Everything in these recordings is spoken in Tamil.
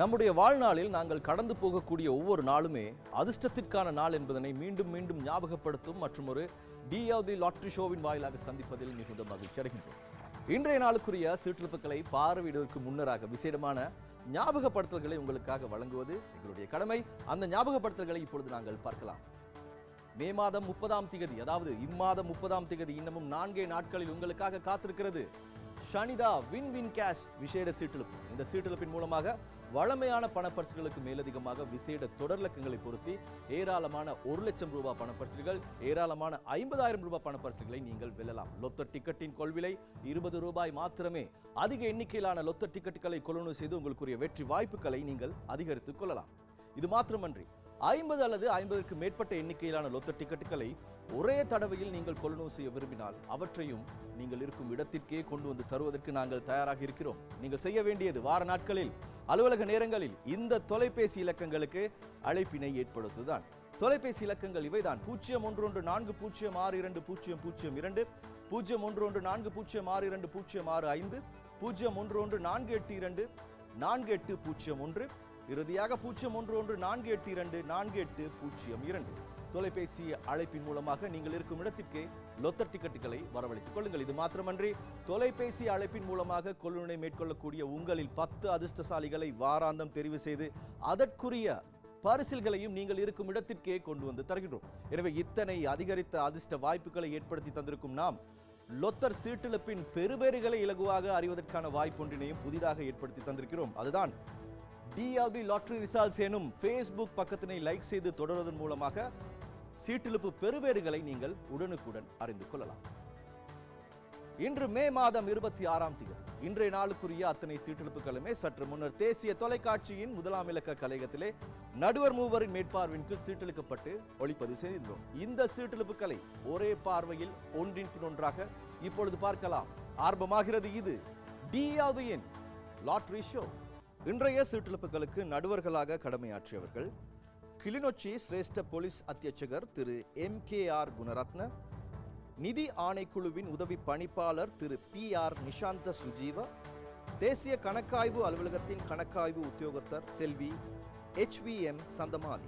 நம்முடைய வாழ்நாளில் நாங்கள் கடந்து போகக்கூடிய ஒவ்வொரு நாளுமே அதிர்ஷ்டத்திற்கான நாள் என்பதனை மீண்டும் மீண்டும் ஞாபகப்படுத்தும் மற்றும் ஒரு டிஎல்பி லாட்டரி ஷோவின் வாயிலாக சந்திப்பதில் மிகுந்த மகிழ்ச்சி அடைகின்றோம் இன்றைய நாளுக்குரிய சீட்டிழப்புகளை பார்வையிடுவதற்கு முன்னராக விசேடமான ஞாபகப்படுத்தல்களை உங்களுக்காக வழங்குவது எங்களுடைய கடமை அந்த ஞாபகப்படுத்தல்களை இப்பொழுது நாங்கள் பார்க்கலாம் மே மாதம் முப்பதாம் திகதி அதாவது இம்மாதம் முப்பதாம் திகதி இன்னமும் நான்கே நாட்களில் உங்களுக்காக காத்திருக்கிறது ஷனிதா வின் வின் கேஷ் விசேட சீட்டிழப்பு இந்த சீட்டிழப்பின் மூலமாக வளமையான பணப்பரிசுகளுக்கு மேலதிகமாக விசேட தொடர்லக்கங்களை பொருத்தி ஏராளமான ஒரு லட்சம் ரூபாய் பணப்பரிசுகள் ஏராளமான ஐம்பதாயிரம் ரூபாய் பணப்பரிசுகளை நீங்கள் வெல்லலாம் லொத்த டிக்கெட்டின் கொள்விலை இருபது ரூபாய் மாத்திரமே அதிக எண்ணிக்கையிலான லொத்த டிக்கெட்டுகளை கொள்வனவு செய்து உங்களுக்குரிய வெற்றி வாய்ப்புகளை நீங்கள் அதிகரித்துக் கொள்ளலாம் இது மாத்திரமன்றி ஐம்பது அல்லது ஐம்பதுக்கு மேற்பட்ட எண்ணிக்கையிலான லொத்த டிக்கெட்டுகளை ஒரே தடவையில் நீங்கள் கொள்ளுணவு செய்ய விரும்பினால் அவற்றையும் நீங்கள் இருக்கும் இடத்திற்கே கொண்டு வந்து தருவதற்கு நாங்கள் தயாராக இருக்கிறோம் நீங்கள் செய்ய வேண்டியது வார நாட்களில் அலுவலக நேரங்களில் இந்த தொலைபேசி இலக்கங்களுக்கு அழைப்பினை ஏற்படுத்துதான் தொலைபேசி இலக்கங்கள் இவைதான் பூஜ்ஜியம் ஒன்று ஒன்று நான்கு பூஜ்ஜியம் ஆறு இரண்டு பூஜ்ஜியம் பூஜ்ஜியம் இரண்டு பூஜ்ஜியம் ஒன்று ஒன்று நான்கு பூஜ்ஜியம் ஆறு இரண்டு பூஜ்ஜியம் ஆறு ஐந்து பூஜ்ஜியம் ஒன்று ஒன்று நான்கு எட்டு இரண்டு நான்கு எட்டு பூஜ்ஜியம் ஒன்று இறுதியாக பூஜ்ஜியம் ஒன்று ஒன்று நான்கு எட்டு இரண்டு நான்கு எட்டு பூஜ்ஜியம் இரண்டு தொலைபேசி அழைப்பின் மூலமாக நீங்கள் இருக்கும் இடத்திற்கே லொத்தர் டிக்கெட்டுகளை வரவழைத்துக் கொள்ளுங்கள் இது மாத்திரமன்றி தொலைபேசி அழைப்பின் மூலமாக கொள்ளுனை மேற்கொள்ளக்கூடிய உங்களில் பத்து அதிர்ஷ்டசாலிகளை வாராந்தம் தெரிவு செய்து அதற்குரிய பரிசில்களையும் நீங்கள் இருக்கும் இடத்திற்கே கொண்டு வந்து தருகின்றோம் எனவே இத்தனை அதிகரித்த அதிர்ஷ்ட வாய்ப்புகளை ஏற்படுத்தி தந்திருக்கும் நாம் லொத்தர் சீட்டிழப்பின் பெறுபேறுகளை இலகுவாக அறிவதற்கான வாய்ப்பொன்றினையும் புதிதாக ஏற்படுத்தி தந்திருக்கிறோம் அதுதான் டிஆர்பி லாட்டரி ரிசால்ட்ஸ் எனும் ஃபேஸ்புக் பக்கத்தினை லைக் செய்து தொடர்வதன் மூலமாக சீட்டிழுப்பு பெறுபேறுகளை நீங்கள் உடனுக்குடன் அறிந்து கொள்ளலாம் இன்று மே மாதம் இருபத்தி ஆறாம் தேதி இன்றைய நாளுக்குரிய அத்தனை சீட்டெழுப்புகளுமே சற்று முன்னர் தேசிய தொலைக்காட்சியின் முதலாம் இலக்க கலையகத்திலே நடுவர் மூவரின் மேற்பார்வையின் கீழ் சீட்டெழுக்கப்பட்டு ஒளிப்பதிவு செய்திருந்தோம் இந்த சீட்டெழுப்புகளை ஒரே பார்வையில் ஒன்றின் பின் ஒன்றாக இப்பொழுது பார்க்கலாம் ஆரம்பமாகிறது இது டிஆல்பியின் லாட்ரி ஷோ இன்றைய சீட்டெழுப்புகளுக்கு நடுவர்களாக கடமையாற்றியவர்கள் கிளிநொச்சி சிரேஷ்ட போலீஸ் அத்தியட்சகர் திரு எம் கே ஆர் குணரத்ன நிதி ஆணைக்குழுவின் உதவி பணிப்பாளர் திரு பி ஆர் நிஷாந்த சுஜீவ தேசிய கணக்காய்வு அலுவலகத்தின் கணக்காய்வு உத்தியோகத்தர் செல்வி எச்விஎம் சந்தமாலி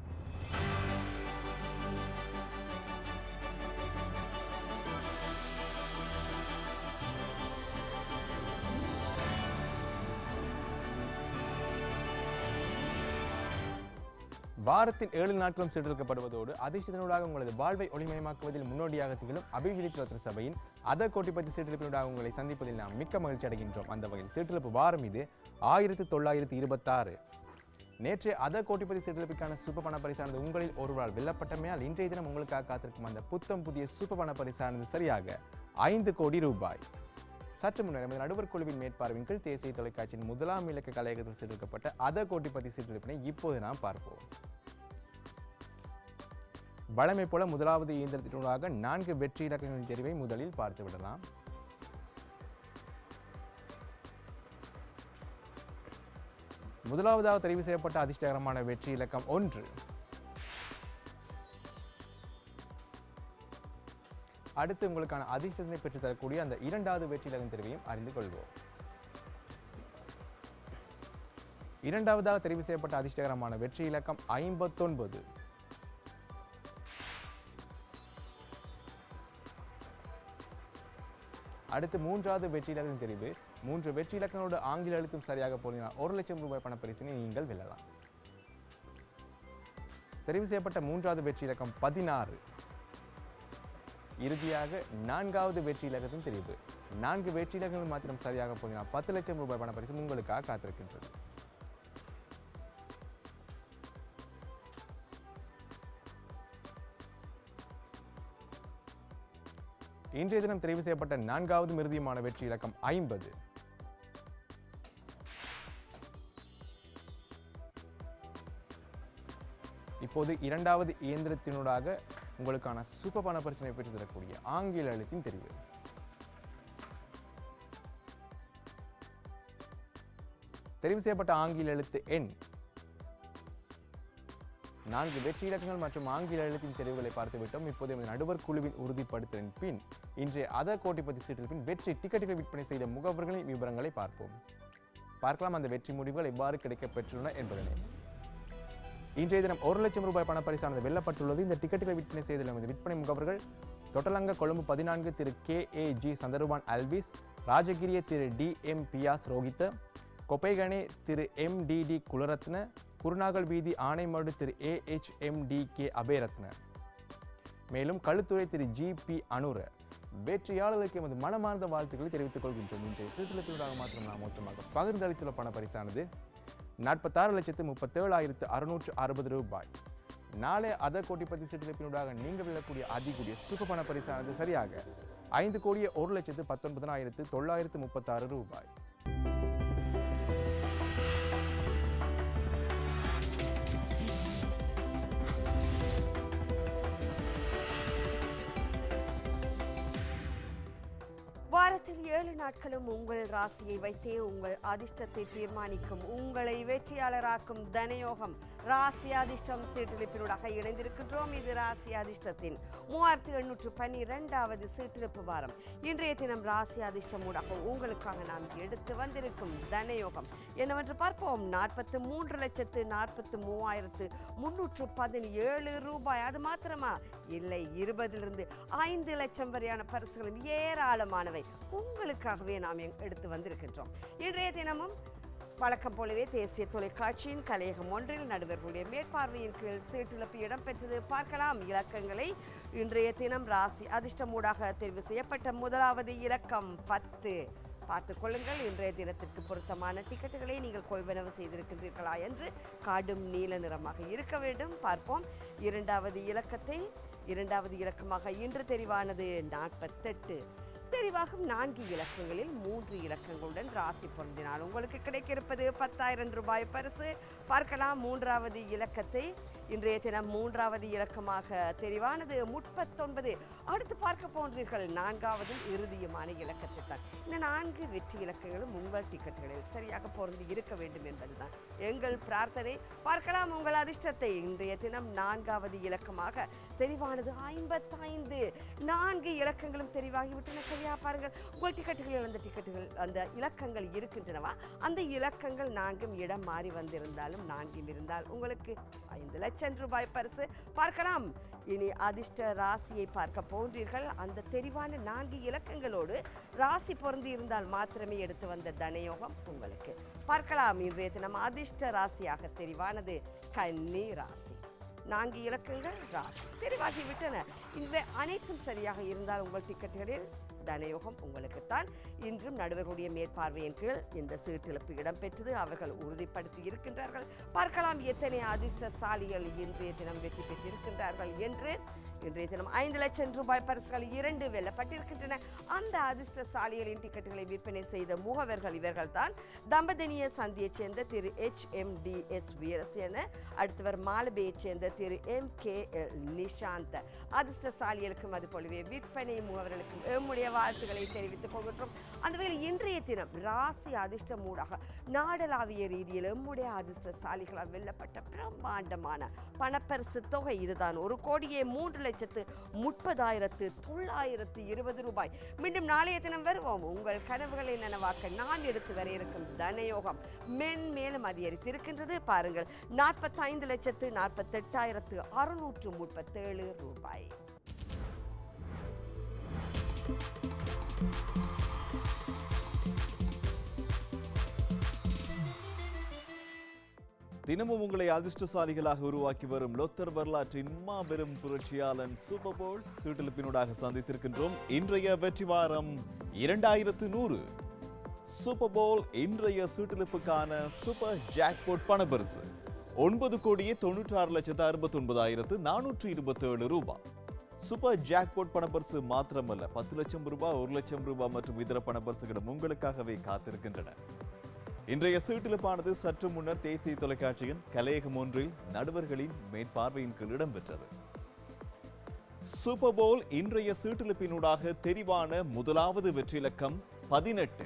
வாரத்தின் ஏழு நாட்களும் சீட்டெடுக்கப்படுவதோடு அதிர்ஷ்டத்தினூடாக உங்களது வாழ்வை ஒளிமயமாக்குவதில் முன்னோடியாக திகழும் அபிவிருத்தி லோத்திர சபையின் அத கோட்டிப்பத்தி சீட்டெடுப்பினூடாக உங்களை சந்திப்பதில் நாம் மிக்க மகிழ்ச்சி அடைகின்றோம் அந்த வகையில் சீட்டெடுப்பு வாரம் இது ஆயிரத்தி தொள்ளாயிரத்தி இருபத்தாறு நேற்றைய அத கோட்டிப்பதி சீட்டெடுப்பிற்கான சூப்பர் பண பரிசானது உங்களில் ஒருவரால் வெல்லப்பட்டமையால் இன்றைய தினம் உங்களுக்காக காத்திருக்கும் அந்த புத்தம் புதிய சூப்பர் பண பரிசானது சரியாக ஐந்து கோடி ரூபாய் சற்று முன்னர் நமது நடுவர் குழுவின் மேற்பார்வையின் கீழ் தேசிய தொலைக்காட்சியின் முதலாம் இலக்க கலையகத்தில் சீட்டெடுக்கப்பட்ட அத கோட்டிப்பதி சீட்டெடுப்பினை இப்போது நாம் பார்ப்போம் வழமை போல முதலாவது இயந்திரத்தினூடாக நான்கு வெற்றி இலக்கங்களின் தெரிவை முதலில் பார்த்து விடலாம் முதலாவதாக தெரிவு செய்யப்பட்ட அதிர்ஷ்டகரமான வெற்றி இலக்கம் ஒன்று அடுத்து உங்களுக்கான அதிர்ஷ்டத்தை பெற்றுத் தரக்கூடிய அந்த இரண்டாவது வெற்றி இலக்கம் தெரிவையும் அறிந்து கொள்வோம் இரண்டாவதாக தெரிவு செய்யப்பட்ட அதிர்ஷ்டகரமான வெற்றி இலக்கம் ஐம்பத்தொன்பது அடுத்து மூன்றாவது வெற்றி இலக்கம் தெரிவு மூன்று வெற்றி இலக்கங்களோடு ஆங்கில எழுத்தும் சரியாக பொருந்தினால் ஒரு லட்சம் ரூபாய் பணப்பரிசினை நீங்கள் வெல்லலாம் தெரிவு செய்யப்பட்ட மூன்றாவது வெற்றி இலக்கம் பதினாறு இறுதியாக நான்காவது வெற்றி இலக்கத்தின் தெரிவு நான்கு வெற்றி இலக்கங்கள் மாத்திரம் சரியாக பொருந்தினால் பத்து லட்சம் ரூபாய் பணப்பரிசு உங்களுக்காக காத்திருக்கின்றது இன்றைய தினம் தெரிவு செய்யப்பட்ட நான்காவது மிருதியமான வெற்றி இலக்கம் ஐம்பது இப்போது இரண்டாவது இயந்திரத்தினூடாக உங்களுக்கான சூப்பர் பண பரிசனை பெற்று தரக்கூடிய ஆங்கில எழுத்தின் தெரிவு தெரிவு செய்யப்பட்ட ஆங்கில எழுத்து எண் நான்கு வெற்றி இலக்கங்கள் மற்றும் ஆங்கில எழுத்தின் தெரிவுகளை பார்த்துவிட்டோம் இப்போது எமது நடுவர் குழுவின் உறுதிப்படுத்தலின் பின் இன்றைய அதர் கோட்டிப்பதி சீட்டில் பின் வெற்றி டிக்கெட்டுகளை விற்பனை செய்த முகவர்களின் விவரங்களை பார்ப்போம் பார்க்கலாம் அந்த வெற்றி முடிவுகள் எவ்வாறு கிடைக்கப்பெற்றுள்ளன என்பதனை இன்றைய தினம் ஒரு லட்சம் ரூபாய் பணப்பரிசானது வெல்லப்பட்டுள்ளது இந்த டிக்கெட்டுகளை விற்பனை செய்துள்ள நமது விற்பனை முகவர்கள் தொட்டலங்க கொழும்பு பதினான்கு திரு K A G Chandarupan Alwis Rajagiriya திரு டி எம் பியாஸ் ரோஹித்த கொப்பைகனே திரு M D D Kularatne Kurunegala வீதி ஆனைமடு திரு A H M D K Abeyratne மேலும் களுத்துறை திரு ஜி பி அனுர வெற்றியாளர்களுக்கு எமது மனமார்ந்த வாழ்த்துக்களை தெரிவித்துக் கொள்கின்றோம் இன்றைய திருத்தலத்தினூடாக மாத்திரம் நாம் மொத்தமாக பகிர்ந்தளித்துள்ள பண பரிசானது நாற்பத்தாறு லட்சத்து முப்பத்தேழாயிரத்து அறுநூற்று அறுபது ரூபாய் நாளை அதர் கோட்டிப்பதி சீட்டிழப்பினூடாக நீங்கள் வெல்லக்கூடிய அதிகூடிய சுக பண பரிசானது சரியாக ஐந்து கோடியே ஒரு லட்சத்து பத்தொன்பதனாயிரத்து தொள்ளாயிரத்து முப்பத்தாறு ரூபாய் வாரத்தில் ஏழு நாட்களும் உங்கள் ராசியை வைத்தே உங்கள் அதிர்ஷ்டத்தை தீர்மானிக்கும் உங்களை வெற்றியாளராக்கும் தனயோகம் ராசி அதிர்ஷ்டம் சீட்டிருப்பினூடாக இணைந்திருக்கின்றோம் இது ராசி அதிர்ஷ்டத்தின் மூவாயிரத்தி எண்ணூற்று பன்னிரெண்டாவது சீட்டிருப்பு வாரம் இன்றைய தினம் ராசி அதிர்ஷ்டம் ஊடாக உங்களுக்காக நாம் எடுத்து வந்திருக்கும் தனயோகம் என்னவென்று பார்ப்போம் நாற்பத்து மூன்று லட்சத்து நாற்பத்து மூவாயிரத்து முன்னூற்று பதினேழு ரூபாய் அது மாத்திரமா இல்லை இருபதிலிருந்து ஐந்து லட்சம் வரையான பரிசுகளும் ஏராளமானவை உங்களுக்காகவே நாம் எங்- எடுத்து வந்திருக்கின்றோம் இன்றைய தினமும் வழக்கம் போலவே தேசிய தொலைக்காட்சியின் கலையகம் ஒன்றில் நடுவர்களுடைய மேற்பார்வையின் கீழ் சீட்டிழப்பு இடம்பெற்றது பார்க்கலாம் இலக்கங்களை இன்றைய தினம் ராசி அதிர்ஷ்டமூடாக தெரிவு செய்யப்பட்ட முதலாவது இலக்கம் பத்து பார்த்துக் கொள்ளுங்கள் இன்றைய தினத்திற்கு பொருத்தமான டிக்கெட்டுகளை நீங்கள் கொள்வனவு செய்திருக்கின்றீர்களா என்று காடும் நீல நிறமாக இருக்க வேண்டும் பார்ப்போம் இரண்டாவது இலக்கத்தை இரண்டாவது இலக்கமாக இன்று தெரிவானது நாற்பத்தெட்டு தெரிவாகும் நான்கு இலக்கங்களில் மூன்று இலக்கங்களுடன் ராசி பொருந்தினால் உங்களுக்கு கிடைக்கிருப்பது பத்தாயிரம் ரூபாய் பரிசு பார்க்கலாம் மூன்றாவது இலக்கத்தை இன்றைய தினம் மூன்றாவது இலக்கமாக தெரிவானது முப்பத்தொன்பது அடுத்து பார்க்க போன்றீர்கள் நான்காவதும் இறுதியுமான இலக்கத்தை தான் இந்த நான்கு வெற்றி இலக்கங்களும் உங்கள் டிக்கெட்டுகளில் சரியாக பொருந்தி இருக்க வேண்டும் என்பதுதான் எங்கள் பிரார்த்தனை பார்க்கலாம் உங்கள் அதிர்ஷ்டத்தை இன்றைய தினம் நான்காவது இலக்கமாக தெரிவானது ஐம்பத்தைந்து நான்கு இலக்கங்களும் தெரிவாகிவிட்டன சரியா பாருங்கள் உங்கள் டிக்கெட்டுகளில் அந்த டிக்கெட்டுகள் அந்த இலக்கங்கள் இருக்கின்றனவா அந்த இலக்கங்கள் நான்கும் இடம் மாறி வந்திருந்தாலும் நான்கும் இருந்தால் உங்களுக்கு ஐந்து லட்சம் ரூபாய் பரிசு பார்க்கலாம் இனி அதிர்ஷ்ட ராசியை பார்க்க போன்றீர்கள் அந்த தெரிவான நான்கு இலக்கங்களோடு ராசி பொருந்தி இருந்தால் மாத்திரமே எடுத்து வந்த தனயோகம் உங்களுக்கு பார்க்கலாம் இன்றைய தினம் அதிர்ஷ்ட ராசியாக தெரிவானது கன்னி ராசி நான்கு இலக்கங்கள் ராசி தெரிவாகி விட்டன இவை அனைத்தும் சரியாக இருந்தால் உங்கள் டிக்கெட்டுகளில் தனயோகம் உங்களுக்குத்தான் இன்றும் நடுவர்களுடைய மேற்பார்வையின் கீழ் இந்த சீட்டிழப்பு இடம்பெற்றது அவர்கள் உறுதிப்படுத்தி இருக்கின்றார்கள் பார்க்கலாம் எத்தனை அதிர்ஷ்டசாலிகள் இன்றைய தினம் வெற்றி பெற்றிருக்கின்றார்கள் என்று இன்றைய தினம் ஐந்து லட்சம் ரூபாய் பரிசுகள் இரண்டு வெல்லப்பட்டிருக்கின்றன அந்த அதிர்ஷ்டசாலிகளின் டிக்கெட்டுகளை விற்பனை செய்த முகவர்கள் இவர்கள் தான் தம்பதனிய சந்தியைச் சேர்ந்த திரு H M D S Weerasena அடுத்தவர் மாலபேயைச் சேர்ந்த திரு எம் கே எல் நிஷாந்த் அதிர்ஷ்டசாலிகளுக்கும் அது போலவே விற்பனை முகவர்களுக்கும் எம்முடைய வாழ்த்துக்களை தெரிவித்துக் கொள்கின்றோம் அந்த வகையில் இன்றைய தினம் ராசி அதிர்ஷ்டம் ஊடாக நாடளாவிய ரீதியில் எம்முடைய அதிர்ஷ்டசாலிகளால் வெல்லப்பட்ட பிரம்மாண்டமான பணப்பரிசு தொகை இதுதான் ஒரு கோடியே மூன்று லட்சத்து முப்பதாயிரத்து தொள்ளாயிரத்து இருபது ரூபாய் மீண்டும் நாளைய தினம் வருவோம் உங்கள் கனவுகளை நனவாக்க நான் எடுத்து வர இருக்கும் தனயோகம் மென்மேலும் அதிகரித்திருக்கின்றது பாருங்கள் நாற்பத்தைந்து லட்சத்து நாற்பத்தெட்டாயிரத்து அறுநூற்று முப்பத்தேழு ரூபாய் தினமும் உங்களை அதிர்ஷ்டசாலிகளாக உருவாக்கி வரும் லொத்தர் வரலாற்றின் மாபெரும் புரட்சியாளன் சூப்பர் போல் சீட்டிழப்பினூடாக சந்தித்திருக்கின்றோம் இன்றைய வெற்றி வாரம் இரண்டாயிரத்து நூறு சூப்பர் போல் இன்றைய சீட்டிழப்புக்கான சூப்பர் ஜாக்பாட் பணப்பரிசு ஒன்பது கோடியே தொண்ணூற்றாறு லட்சத்து அறுபத்தி ஒன்பதாயிரத்து நானூற்று இருபத்தி ஏழு ரூபாய் சூப்பர் ஜாக்பாட் பணப்பரிசு மாத்திரமல்ல பத்து லட்சம் ரூபாய் ஒரு லட்சம் ரூபாய் மற்றும் இதர பணப்பரிசுகளும் உங்களுக்காகவே காத்திருக்கின்றன இன்றைய சீட்டிழப்பானது சற்று முன்னர் தேசிய தொலைக்காட்சியின் கலையகம் ஒன்றில் நடுவர்களின் மேற்பார்வையின் கீழ் இடம்பெற்றது சூப்பர் போல் இன்றைய சீட்டிழப்பினூடாக தெரிவான முதலாவது வெற்றிலக்கம் பதினெட்டு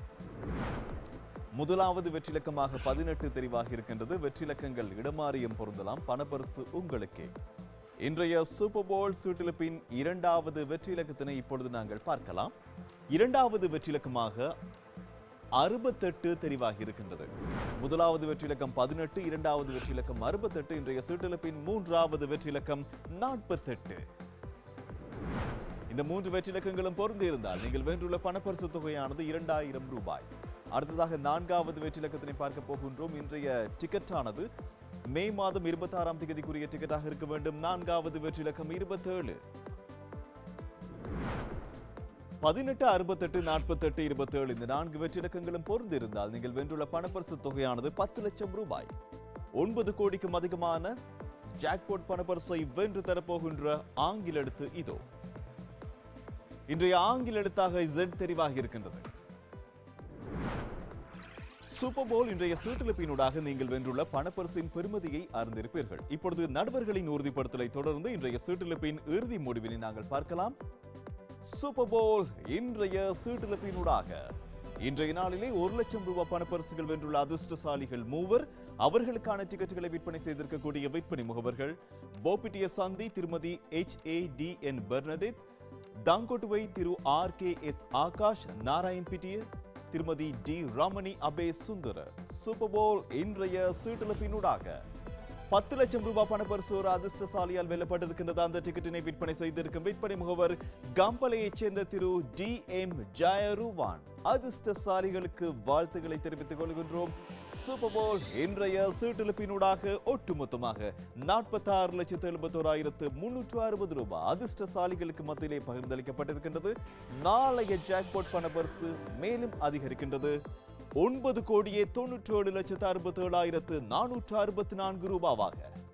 முதலாவது வெற்றிலக்கமாக பதினெட்டு தெரிவாகி இருக்கின்றது வெற்றிலக்கங்கள் இடமாறியும் பொருந்தலாம் பணப்பரிசு உங்களுக்கே இன்றைய சூப்பர் போல் சீட்டிழப்பின் இரண்டாவது வெற்றிலக்கத்தினை இப்பொழுது நாங்கள் பார்க்கலாம் இரண்டாவது வெற்றிலக்கமாக அறுபத்தெட்டு தெரிவாகி இருக்கின்றது முதலாவது வெற்றிலக்கம் பதினெட்டு இரண்டாவது வெற்றிலக்கம் அறுபத்தெட்டு இன்றைய சீட்டிழப்பின் மூன்றாவது வெற்றிலக்கம் நாற்பத்தெட்டு இந்த மூன்று வெற்றிலக்கங்களும் பொருந்தி இருந்தால் நீங்கள் வென்றுள்ள பணப்பரிசு தொகையானது இரண்டாயிரம் ரூபாய் அடுத்ததாக நான்காவது வெற்றிலக்கத்தினை பார்க்க போகின்றோம் இன்றைய டிக்கெட்டானது மே மாதம் இருபத்தாறாம் தேதிக்குரிய டிக்கெட்டாக இருக்க வேண்டும் நான்காவது வெற்றிலக்கம் இருபத்தேழு பதினெட்டு அறுபத்தெட்டு நாற்பத்தெட்டு இருபத்தேழு இந்த நான்கு வெற்றிலக்கங்களும் பொருந்தி இருந்தால் நீங்கள் வென்றுள்ள பணப்பரிசு தொகையானது பத்து லட்சம் ரூபாய் ஒன்பது கோடிக்கும் அதிகமான ஜாக்பாட் பணப்பரிசை வென்று தரப்போகின்ற ஆங்கில எழுத்து இதோ இன்றைய ஆங்கில எழுத்தாக Z தெரிவாகி இருக்கின்றது சூப்பர் போல் இன்றைய சீட்டிழப்பினூடாக நீங்கள் வென்றுள்ள பணப்பரிசின் பெருமதியை அறிந்திருப்பீர்கள் இப்பொழுது நடுவர்களின் உறுதிப்படுத்தலை தொடர்ந்து இன்றைய சீட்டிழப்பின் இறுதி முடிவினை நாங்கள் பார்க்கலாம் சூப்பர் போல் இன்றைய சீட்டிழப்பினூடாக இன்றைய நாளிலே ஒரு லட்சம் ரூபாய் பணப்பரிசுகள் வென்றுள்ள அதிர்ஷ்டசாலிகள் மூவர் அவர்களுக்கான டிக்கெட்டுகளை விற்பனை செய்திருக்கக்கூடிய விற்பனை முகவர்கள் போபிட்டிய சந்தி திருமதி H A D N Bernadette Dankotuwa திரு R K S Akash Narayan Pitiya திருமதி D Ramani Abeysundara super ball இன்றைய சீட்டிழப்பினூடாக பத்து லட்சம் ரூபாய் பணப்பரிசு ஒரு அதிர்ஷ்டசாலியால் வெல்லப்பட்டிருக்கின்றது அந்த டிக்கெட்டினை விற்பனை செய்திருக்கும் விற்பனை முகவர் கம்பலையைச் சேர்ந்த திரு டி எம் ஜெயருவான் அதிர்ஷ்டசாலிகளுக்கு வாழ்த்துக்களை தெரிவித்துக் கொள்கின்றோம் சூப்பர் போல் இன்றைய சீட்டிழப்பினூடாக ஒட்டுமொத்தமாக நாற்பத்தாறு லட்சத்து எழுபத்தோராயிரத்து முன்னூற்று அறுபது ரூபாய் அதிர்ஷ்டசாலிகளுக்கு மத்தியிலே பகிர்ந்தளிக்கப்பட்டிருக்கின்றது நாளைய ஜாக்பாட் பணப்பரிசு மேலும் அதிகரிக்கின்றது ஒன்பது கோடியே தொண்ணூற்றி ஏழு லட்சத்து அறுபத்தி ஏழாயிரத்து நானூற்று அறுபத்தி நான்கு ரூபாவாக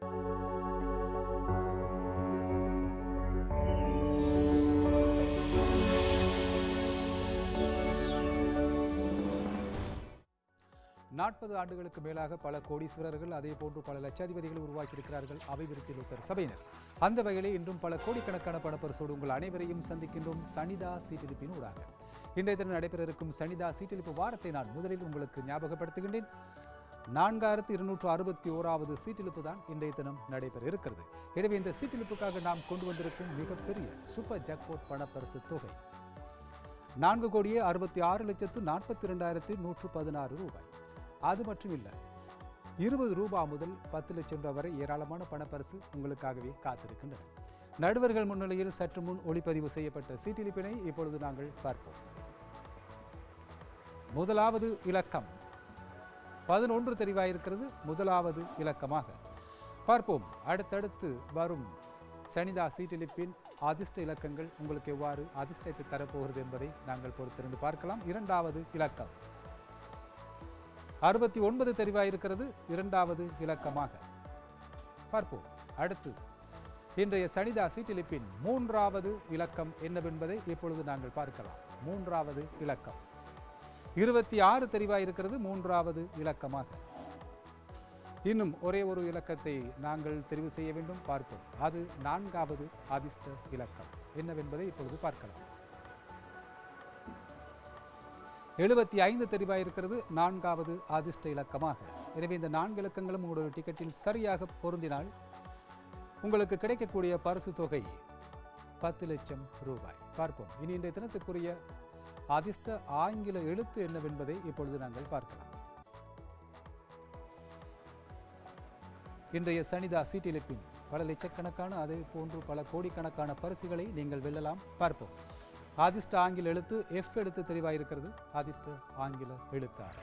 நாற்பது ஆண்டுகளுக்கு மேலாக பல கோடீஸ்வரர்கள் அதே போன்று பல லட்சாதிபதிகளை உருவாக்கியிருக்கிறார்கள் அபிவிருத்தி லோத்தர் சபையினர் அந்த வகையிலே இன்றும் பல கோடிக்கணக்கான பணப்பரிசோடு உங்கள் அனைவரையும் சந்திக்கின்றோம் சனிதா சீட்டெடுப்பின் ஊடாக இன்றைய தினம் நடைபெற இருக்கும் சனிதா சீட்டெடுப்பு வாரத்தை நான் முதலில் உங்களுக்கு ஞாபகப்படுத்துகின்றேன் நான்காயிரத்து இருநூற்று அறுபத்தி ஓராவது சீட்டிலிப்பு தான் இன்றைய தினம் நடைபெற இருக்கிறது எனவே இந்த சீட்டிலிப்புக்காக நாம் கொண்டு வந்திருக்கும் மிகப்பெரிய சூப்பர் ஜாக்பாட் பணப்பரிசு தொகை நான்கு கோடியே அறுபத்தி ஆறு லட்சத்து நாற்பத்தி ரெண்டாயிரத்தி நூற்று பதினாறு ரூபாய் அது மட்டும் இல்லை இருபது ரூபாய் முதல் பத்து லட்சம் ரூபாய் வரை ஏராளமான பணப்பரிசு உங்களுக்காகவே காத்திருக்கின்றன நடுவர்கள் முன்னிலையில் சற்று முன் ஒளிப்பதிவு செய்யப்பட்ட சீட்டிலிப்பினை இப்பொழுது நாங்கள் பார்ப்போம் முதலாவது இலக்கம் பதினொன்று தெரிவாயிருக்கிறது முதலாவது இலக்கமாக பார்ப்போம் அடுத்தடுத்து வரும் சனிதா சீட்டிலிப்பின் அதிர்ஷ்ட இலக்கங்கள் உங்களுக்கு எவ்வாறு அதிர்ஷ்டத்தை தரப்போகிறது என்பதை நாங்கள் பொறுத்திருந்து பார்க்கலாம் இரண்டாவது இலக்கம் அறுபத்தி ஒன்பது தெரிவாயிருக்கிறது இரண்டாவது இலக்கமாக பார்ப்போம் அடுத்து இன்றைய சனிதா சீட்டிலிப்பின் மூன்றாவது இலக்கம் என்னவென்பதை இப்பொழுது நாங்கள் பார்க்கலாம் மூன்றாவது இலக்கம் இருபத்தி ஆறு தெரிவாயிருக்கிறது மூன்றாவது இலக்கமாக இன்னும் ஒரே ஒரு இலக்கத்தை நாங்கள் தெரிவு செய்ய வேண்டும் பார்ப்போம் அது நான்காவது அதிர்ஷ்ட இலக்கம் என்னவென்பதை இப்பொழுது பார்க்கலாம் எழுபத்தி ஐந்து தெரிவாயிருக்கிறது நான்காவது அதிர்ஷ்ட இலக்கமாக எனவே இந்த நான்கு இலக்கங்களும் உங்களுடைய டிக்கெட்டில் சரியாக பொருந்தினால் உங்களுக்கு கிடைக்கக்கூடிய பரிசு தொகை பத்து லட்சம் ரூபாய் பார்ப்போம் இனி இன்றைய தினத்துக்குரிய அதிர்ஷ்ட ஆங்கில எழுத்து என்னவென்பதை இப்பொழுது நாங்கள் பார்க்கலாம் இன்றைய சனிதா சீட்டிலிப்பின் பல லட்சக்கணக்கான அதே போன்று பல கோடிக்கணக்கான பரிசுகளை நீங்கள் வெல்லலாம் பார்ப்போம் அதிர்ஷ்ட ஆங்கில எழுத்து எஃப் எழுத்து தெளிவாயிருக்கிறது அதிர்ஷ்ட ஆங்கில எழுத்தார்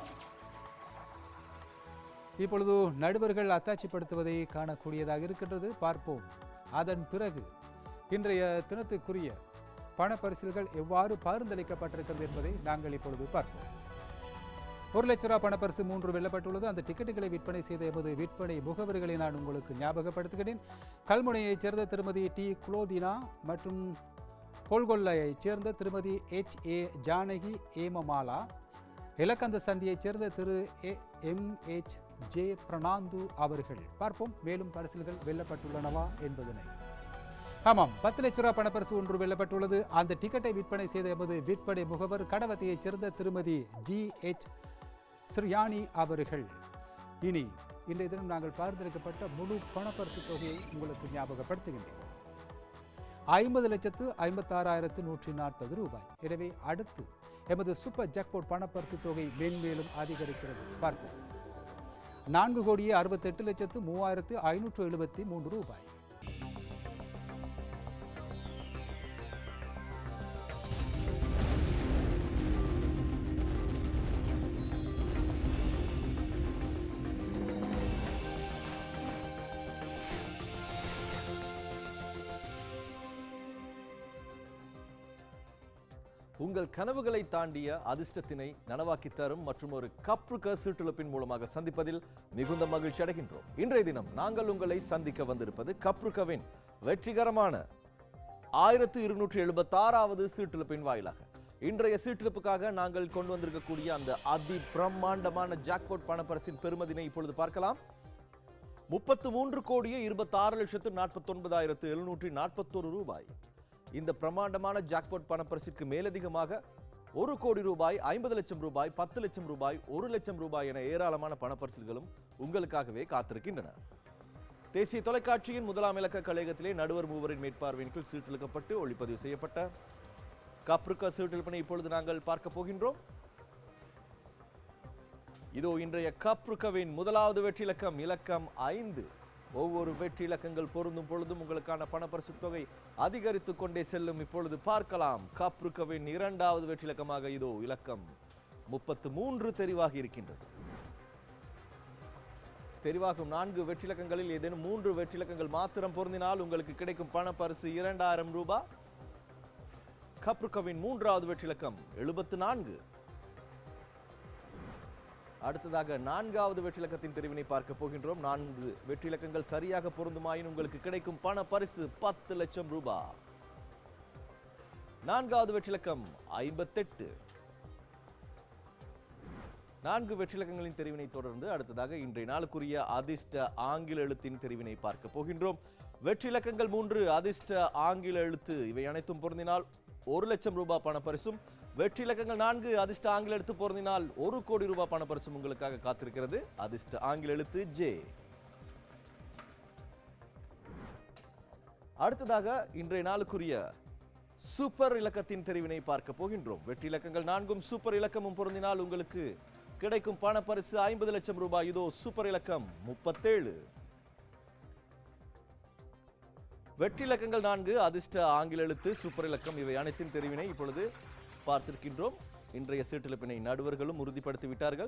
இப்பொழுது நடுவர்கள் அத்தாட்சிப்படுத்துவதை காணக்கூடியதாக இருக்கின்றது பார்ப்போம் அதன் பிறகு இன்றைய தினத்துக்குரிய பணப்பரிசில்கள் எவ்வாறு பகிர்ந்தளிக்கப்பட்டிருக்கிறது என்பதை நாங்கள் இப்பொழுது பார்ப்போம் ஒரு லட்ச ரூபாய் பணப்பரிசு மூன்று வெல்லப்பட்டுள்ளது அந்த டிக்கெட்டுகளை விற்பனை செய்த எமது விற்பனை முகவர்களை நான் உங்களுக்கு ஞாபகப்படுத்துகிறேன் கல்முனையைச் சேர்ந்த திருமதி டி குலோதினா மற்றும் கோல்கொல்லையைச் சேர்ந்த திருமதி எச் ஏ ஜானகி ஏமமாலா இலக்கந்த சந்தியைச் சேர்ந்த திரு A M H J Fernando அவர்கள் பார்ப்போம் மேலும் பரிசில்கள் வெல்லப்பட்டுள்ளனவா என்பதனை ஆமாம் பத்து லட்ச ரூபாய் பணப்பரிசு ஒன்று வெல்லப்பட்டுள்ளது அந்த டிக்கெட்டை விற்பனை செய்த எமது விற்பனை முகவர் கடவத்தையைச் சேர்ந்த திருமதி ஜி எச் ஸ்ரியானி அவர்கள் இனி இன்றைய தினம் நாங்கள் பரிந்துரைக்கப்பட்ட முழு பணப்பரிசு தொகையை உங்களுக்கு ஞாபகப்படுத்துகின்றேன் ஐம்பது லட்சத்து ஐம்பத்தாறாயிரத்து நூற்றி நாற்பது ரூபாய் எனவே அடுத்து எமது சூப்பர் ஜாக்பாட் பணப்பரிசு தொகை மேன்மேலும் அதிகரிக்கிறது பார்ப்போம் நான்கு கோடியே அறுபத்தெட்டு லட்சத்து மூவாயிரத்து ஐநூற்று எழுபத்தி மூன்று ரூபாய் உங்கள் கனவுகளை தாண்டிய அதிர்ஷ்டத்தினை நனவாக்கி தரும் மற்றும் ஒரு கப்ருக்க சீட்டிழப்பின் மூலமாக சந்திப்பதில் மிகுந்த மகிழ்ச்சி அடைகின்றோம் இன்றைய தினம் நாங்கள் உங்களை சந்திக்க வந்திருப்பது கப்ருக்கவின் வெற்றிகரமான ஆயிரத்து இருநூற்றி எழுபத்தாறாவது சீட்டிழப்பின் வாயிலாக இன்றைய சீட்டிழப்புக்காக நாங்கள் கொண்டு வந்திருக்கக்கூடிய அந்த அதி பிரம்மாண்டமான ஜாக்பாட் பணப்பரிசின் பெருமதினை இப்பொழுது பார்க்கலாம் முப்பத்து மூன்று கோடியே இருபத்தாறு லட்சத்து நாற்பத்தொன்பதாயிரத்து எழுநூற்றி நாற்பத்தொரு ரூபாய் இந்த பிரம்மாண்டமான ஜாக்பாட் பணப்பரிசிற்கு மேலதிகமாக ஒரு கோடி ரூபாய் ஐம்பது லட்சம் ரூபாய் பத்து லட்சம் ரூபாய் ஒரு லட்சம் ரூபாய் என ஏராளமான பணப்பரிசுகளும் உங்களுக்காகவே காத்திருக்கின்றன தேசிய தொலைக்காட்சியின் முதலாம் இலக்க கழகத்திலே நடுவர் மூவரின் மேற்பார்வையின் கீழ் சீட்டிழுக்கப்பட்டு ஒளிப்பதிவு செய்யப்பட்ட கப்ருக்கா சீட்டிழப்பினை இப்பொழுது நாங்கள் பார்க்க போகின்றோம் இதோ இன்றைய கப்ருக்கவின் முதலாவது வெற்றி இலக்கம் இலக்கம் ஐந்து ஒவ்வொரு வெற்றி இலக்கங்கள் பொருந்தும் பொழுதும் உங்களுக்கான பணப்பரிசு தொகை அதிகரித்து கொண்டே செல்லும் இப்பொழுது பார்க்கலாம் கப்ருக்கவின் இரண்டாவது வெற்றி இலக்கமாக இதோ இலக்கம் முப்பத்து மூன்று தெரிவாகி இருக்கின்றது தெரிவாகும் நான்கு வெற்றிலக்கங்களில் ஏதேனும் மூன்று வெற்றிலக்கங்கள் மாத்திரம் பொருந்தினால் உங்களுக்கு கிடைக்கும் பணப்பரிசு இரண்டாயிரம் ரூபாய் கப்ருக்கவின் மூன்றாவது வெற்றிலக்கம் எழுபத்து நான்கு அடுத்ததாக நான்காவது வெற்றிலக்கத்தின் தெரிவினை பார்க்க போகின்றோம் நான்கு வெற்றிலக்கங்கள் சரியாக பொருந்துமாயின் உங்களுக்கு கிடைக்கும் பண பரிசு பத்து லட்சம் ரூபாய் நான்காவது வெற்றிலக்கம் ஐம்பத்தெட்டு நான்கு வெற்றிலக்கங்களின் தெரிவினை தொடர்ந்து அடுத்ததாக இன்றைய நாளுக்குரிய அதிர்ஷ்ட ஆங்கில எழுத்தின் தெரிவினை பார்க்க போகின்றோம் வெற்றிலக்கங்கள் மூன்று அதிர்ஷ்ட ஆங்கில எழுத்து இவை அனைத்தும் பொருந்தினால் ஒரு லட்சம் ரூபாய் பணப்பரிசும் வெற்றிலக்கங்கள் நான்கு அதிர்ஷ்ட ஆங்கில எழுத்து பொருந்தினால் ஒரு கோடி ரூபாய் பணப்பரிசும் உங்களுக்காக காத்திருக்கிறது அதிர்ஷ்ட ஆங்கில எழுத்து ஜே அடுத்ததாக இன்றைய நாளுக்குரிய சூப்பர் இலக்கத்தின் தெரிவினை பார்க்க போகின்றோம் வெற்றி இலக்கங்கள் நான்கும் சூப்பர் இலக்கமும் பொருந்தினால் உங்களுக்கு கிடைக்கும் பணப்பரிசு ஐம்பது லட்சம் ரூபாய் இதோ சூப்பர் இலக்கம் முப்பத்தேழு வெற்றி இலக்கங்கள் நான்கு அதிர்ஷ்ட ஆங்கில எழுத்து சூப்பர் இலக்கம் இவை அனைத்தின் தெரிவினை இப்பொழுது பார்த்திருக்கின்றோம் இன்றைய சீட்டிழப்பினை நடுவர்களும் உறுதிப்படுத்தி விட்டார்கள்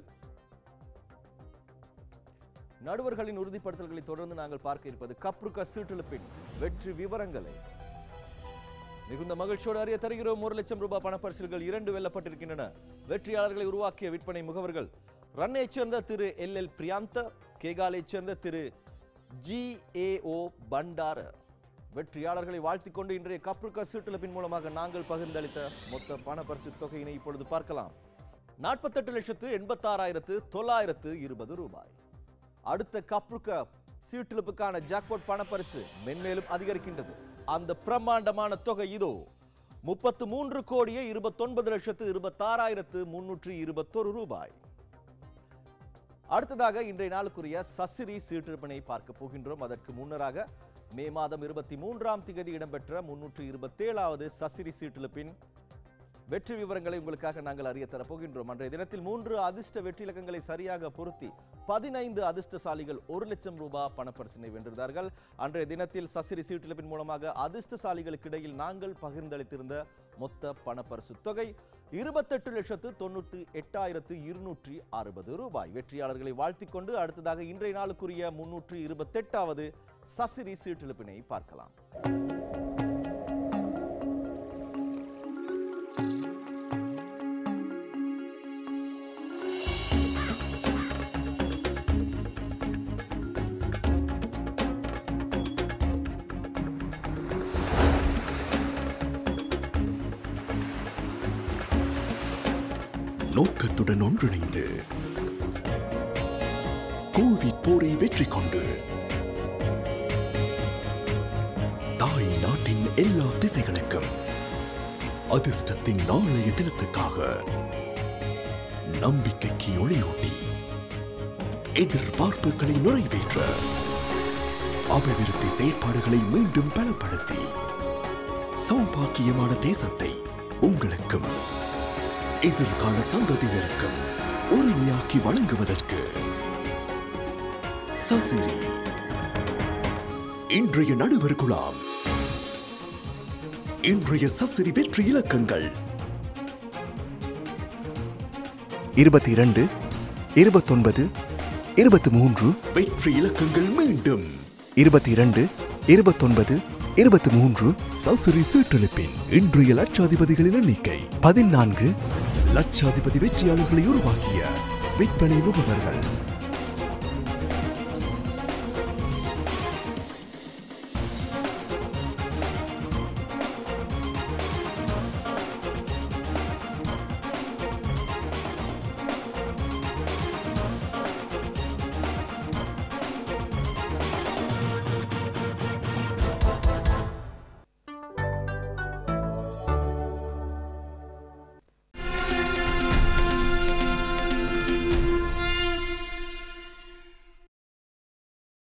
நடுவர்களின் உறுதிப்படுத்தல்களை தொடர்ந்து நாங்கள் பார்க்க இருப்பது கப்ருக்க சீட்டிழப்பின் வெற்றி விவரங்களை மிகுந்த மகிழ்ச்சியோடு அறிய தருகிறோம் ஒரு லட்சம் ரூபாய் பணப்பரிசுகள் இரண்டு வெல்லப்பட்டிருக்கின்றன வெற்றியாளர்களை உருவாக்கிய விற்பனை முகவர்கள் ரன்னைச் சேர்ந்த திரு எல் எல் பிரியாந்த கேகாலைச் சேர்ந்த திரு ஜி ஏ ஓ பண்டார வெற்றியாளர்களை வாழ்த்திக் கொண்டு இன்றைய கப்ருக்கா சீட்டிழப்பின் மூலமாக நாங்கள் பகிர்ந்தளித்த மொத்த பணப்பரிசு தொகையினை இப்பொழுது பார்க்கலாம் நாற்பத்தெட்டு லட்சத்து எண்பத்தாறாயிரத்து தொள்ளாயிரத்து இருபது ரூபாய் அடுத்த கப்ருக்க சீட்டிழப்புக்கான ஜாக்பாட் பணப்பரிசு மென்மேலும் அதிகரிக்கின்றது அந்த பிரம்மாண்டமான தொகை இதோ முப்பத்து மூன்று கோடியே இருபத்தொன்பது லட்சத்து இருபத்தாறாயிரத்து முன்னூற்றி இருபத்தொரு ரூபாய் அடுத்ததாக இன்றைய நாளுக்குரிய சசிரி சீட்டிருப்பினை பார்க்க போகின்றோம் அதற்கு முன்னராக மே மாதம் இருபத்தி மூன்றாம் திகதி இடம்பெற்ற முன்னூற்று இருபத்தேழாவது சசிரி சீட்டிழப்பின் வெற்றி விவரங்களை உங்களுக்காக நாங்கள் அறிய தரப்போகின்றோம் அன்றைய தினத்தில் மூன்று அதிர்ஷ்ட வெற்றி இலக்கங்களை சரியாக பொருத்தி பதினைந்து அதிர்ஷ்டசாலிகள் ஒரு லட்சம் ரூபாய் பணப்பரிசினை வென்றிருந்தார்கள் அன்றைய தினத்தில் சசிரி சீட்டிழப்பின் மூலமாக அதிர்ஷ்டசாலிகளுக்கு இடையில் நாங்கள் பகிர்ந்தளித்திருந்த மொத்த பணப்பரிசு தொகை இருபத்தெட்டு லட்சத்து தொண்ணூற்றி எட்டாயிரத்து இருநூற்றி அறுபது ரூபாய் வெற்றியாளர்களை வாழ்த்திக் கொண்டு அடுத்ததாக இன்றைய நாளுக்குரிய முன்னூற்றி இருபத்தெட்டாவது சசிரி சீட்டிழப்பினை பார்க்கலாம் நோக்கத்துடன் ஒன்றிணைந்து கோவிட் போரை வெற்றி கொண்டு தாய் நாட்டின் எல்லா திசைகளுக்கும் அதிர்ஷ்டத்தின் நாளைய தினத்துக்காக நம்பிக்கைக்கு ஒளியூட்டி எதிர்பார்ப்புகளை நிறைவேற்ற அபிவிருத்தி செயற்பாடுகளை மீண்டும் பலப்படுத்தி சௌபாக்கியமான தேசத்தை உங்களுக்கும் எதிர்கால சந்ததியினருக்கும் உரிமையாக்கி வழங்குவதற்கு சசிரி இன்றைய நடுவர் குழாம் இன்றைய சசிரி வெற்றி இலக்கங்கள் இருபத்தி இரண்டு இருபத்தொன்பது இருபத்தி மூன்று வெற்றி இலக்கங்கள் மீண்டும் இருபத்தி இரண்டு இருபத்தொன்பது இருபத்தி மூன்று சசிரி சீட்டெழுப்பின் இன்றைய லட்சாதிபதிகளின் எண்ணிக்கை பதினான்கு லட்சாதிபதி வெற்றியாளர்களை உருவாக்கிய விற்பனை முகவர்கள்